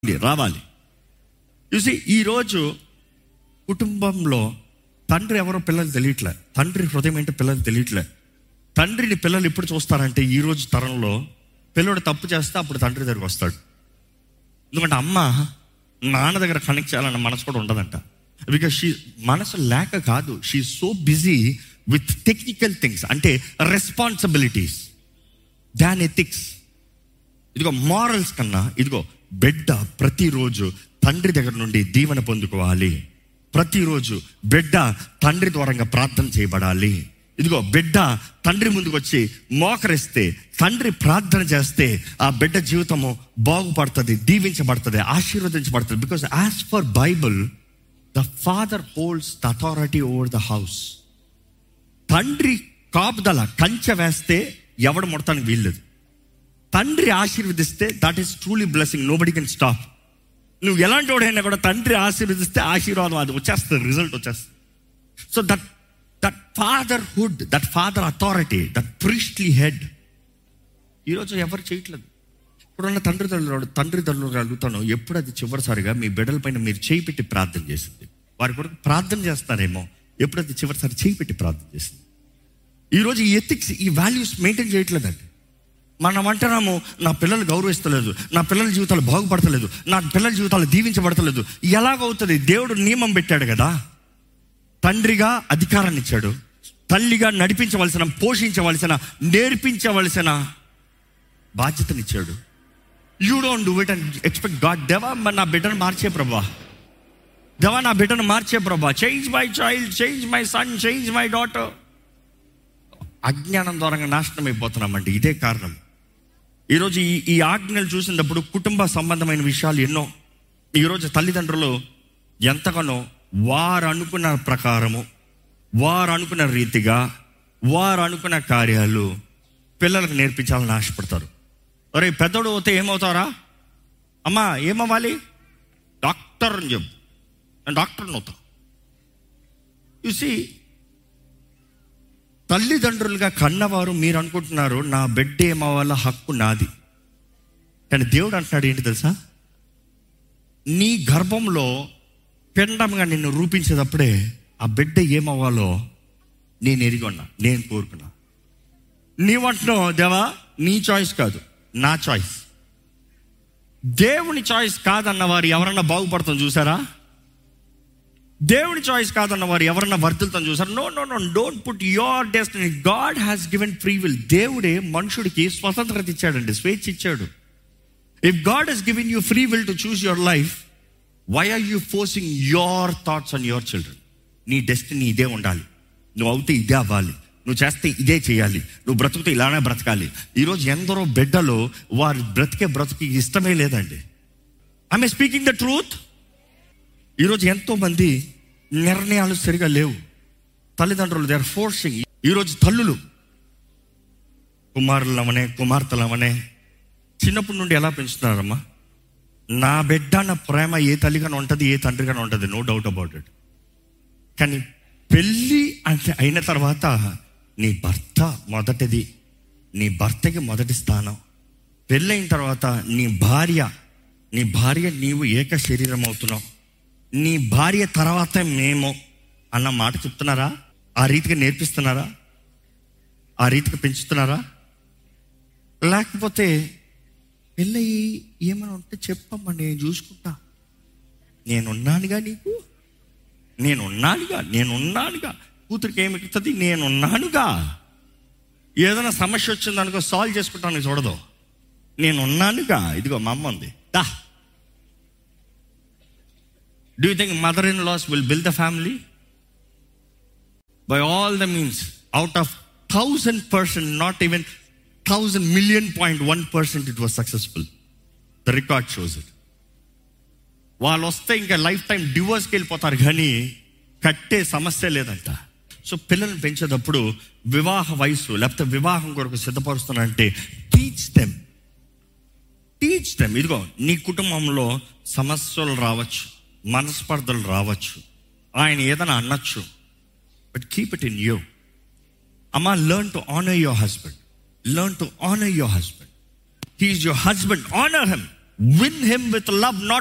రావాలి చూసి ఈరోజు కుటుంబంలో తండ్రి ఎవరో పిల్లలు తెలియట్లే తండ్రి హృదయం ఏంటో పిల్లలు తెలియట్లే తండ్రిని పిల్లలు ఎప్పుడు చూస్తారంటే ఈ రోజు తరంలో పిల్లడు తప్పు చేస్తే అప్పుడు తండ్రి దగ్గరికి వస్తాడు ఎందుకంటే అమ్మ నాన్న దగ్గర కనెక్ట్ చేయాలన్న మనసు కూడా ఉండదంట బికాస్ షీ మనసు లేక కాదు she so busy with technical things అంటే రెస్పాన్సిబిలిటీస్ దాన్ ఎథిక్స్ ఇదిగో మారల్స్ కన్నా ఇదిగో బిడ్డ ప్రతిరోజు తండ్రి దగ్గర నుండి దీవెన పొందుకోవాలి ప్రతిరోజు బిడ్డ తండ్రి ద్వారంగా ప్రార్థన చేయబడాలి ఇదిగో బిడ్డ తండ్రి ముందుకు వచ్చి మోకరిస్తే తండ్రి ప్రార్థన చేస్తే ఆ బిడ్డ జీవితము బాగుపడుతుంది దీవించబడుతుంది ఆశీర్వదించబడుతుంది because as per Bible the father holds the authority over the house తండ్రి కాపుదల కంచె వేస్తే ఎవడు ముడతానికి వీల్లేదు తండ్రి ఆశీర్వదిస్తే that is truly blessing nobody can stop నువ్వు ఎలాంటి వాడైనా కూడా తండ్రి ఆశీర్వదిస్తే ఆశీర్వాదం అది వచ్చేస్తుంది రిజల్ట్ వచ్చేస్తుంది so that that fatherhood that father authority that priestly head ఈరోజు ఎవరు చేయట్లేదు ఇప్పుడున్న తండ్రి తల్లి తండ్రి తల్లి అడుగుతాను ఎప్పుడు అది చివరిసారిగా మీ బిడ్డల పైన మీరు చేయి పెట్టి ప్రార్థన చేసింది వారి కొరకు ప్రార్థన చేస్తారేమో ఎప్పుడు అది చివరిసారి చేయి పెట్టి ప్రార్థన చేసింది ఈరోజు ఈ ఎథిక్స్ ఈ వాల్యూస్ మెయింటైన్ చేయట్లేదండి మనం అంటున్నాము నా పిల్లలు గౌరవిస్తలేదు నా పిల్లల జీవితాలు బాగుపడతలేదు నా పిల్లల జీవితాలు దీవించబడతలేదు ఎలాగవుతుంది దేవుడు నియమం పెట్టాడు కదా తండ్రిగా అధికారాన్ని ఇచ్చాడు తల్లిగా నడిపించవలసిన పోషించవలసిన నేర్పించవలసిన బాధ్యతనిచ్చాడు you don't do it and expect God దేవా మరి నా బిడ్డను మార్చే ప్రభా దేవా నా బిడ్డను మార్చే ప్రభా change my child change my son change my daughter అజ్ఞానం ద్వారా నాశనం అయిపోతున్నామండి ఇదే కారణం ఈరోజు ఈ ఈ ఆజ్ఞలు చూసినప్పుడు కుటుంబ సంబంధమైన విషయాలు ఎన్నో ఈరోజు తల్లిదండ్రులు ఎంతగానో వారు అనుకున్న ప్రకారము వారు అనుకున్న రీతిగా వారు అనుకున్న కార్యాలు పిల్లలకు నేర్పించాలని ఆశపడతారు ఒరే పెద్దోడు పోతే ఏమవుతారా అమ్మా ఏమవ్వాలి డాక్టర్ అని చెప్పు నేను డాక్టర్ని అవుతా చూసి తల్లిదండ్రులుగా కన్నవారు మీరు అనుకుంటున్నారు నా బిడ్డ ఏమవ్వాల హక్కు నాది కానీ దేవుడు అంటున్నాడు ఏంటి తెలుసా నీ గర్భంలో పిండంగా నిన్ను రూపించేటప్పుడే ఆ బిడ్డ ఏమవ్వాలో నేను ఎరిగి ఉన్నా నేను కోరుకున్నా నీవంటున్నావు దేవా నీ చాయిస్ కాదు నా చాయిస్ దేవుని చాయిస్ కాదన్న వారు ఎవరన్నా బాగుపడతాం చూసారా దేవుని చాయిస్ కాదన్న వారు ఎవరన్నా వర్తిల్తాం చూసారు no no no don't put your destiny God has given free will దేవుడే మనుషుడికి స్వతంత్రత ఇచ్చాడండి స్వేచ్ఛ ఇచ్చాడు if God has given you free will to choose your life why are you forcing your thoughts on your children నీ destiny ఇదే ఉండాలి నువ్వు అవుతే ఇదే అవ్వాలి నువ్వు చేస్తే ఇదే చేయాలి నువ్వు బ్రతుకుతే ఇలానే బ్రతకాలి ఈరోజు ఎందరో బిడ్డలు వారి బ్రతికే బ్రతుకి ఇష్టమే లేదండి ఐఎమ్ స్పీకింగ్ ద ట్రూత్ ఈరోజు ఎంతో మంది నిర్ణయాలు సరిగా లేవు తల్లిదండ్రులు దే ఆర్ ఫోర్సింగ్ ఈరోజు తల్లులు కుమారులమనే కుమార్తెలమనే చిన్నప్పటి నుండి ఎలా పెంచుతున్నారమ్మా నా బిడ్డ నా ప్రేమ ఏ తల్లిగానే ఉంటుంది ఏ తండ్రిగానే ఉంటుంది నో డౌట్ అబౌట్ ఇట్ కానీ పెళ్ళి అంటే అయిన తర్వాత నీ భర్త మొదటిది నీ భర్తకి మొదటి స్థానం పెళ్ళైన తర్వాత నీ భార్య నీ భార్య నీవు ఏక శరీరం అవుతున్నావు నీ భార్య తర్వాత మేము అన్న మాట చెప్తున్నారా ఆ రీతిగా నేర్పిస్తున్నారా ఆ రీతిగా పెంచుతున్నారా లేకపోతే పెళ్ళయి ఏమైనా ఉంటే చెప్పమ్మా నేను చూసుకుంటా నేనున్నానుగా నీకు నేనున్నానుగా నేనున్నానుగా కూతురికి ఏమి ఎక్కుతుంది నేనున్నానుగా ఏదైనా సమస్య వచ్చిందనుకో సాల్వ్ చేసుకుంటాను చూడదు నేనున్నానుగా ఇదిగో మా అమ్మ ఉంది దా do you think mother in laws will build the family by all the means out of thousand percent not even thousand million point one percent it was successful the record shows it వాళ్ళు వస్తే ఇంకా life time డివోర్స్కి వెళ్ళిపోతారు కానీ కట్టే సమస్య లేదంట so పిల్లల్ని పెంచేటప్పుడు వివాహ వయసు లేకపోతే వివాహం కొరకు సిద్ధపరుస్తున్నారంటే టీచ్ దెమ్ టీచ్ దెమ్ ఇదిగో నీ కుటుంబంలో సమస్యలు రావచ్చు మనస్పర్ధలు రావచ్చు ఆయన ఏదైనా అనొచ్చు but keep it in you అమ్మా learn to honour your husband learn to honour your husband he is your husband honour him win him with love not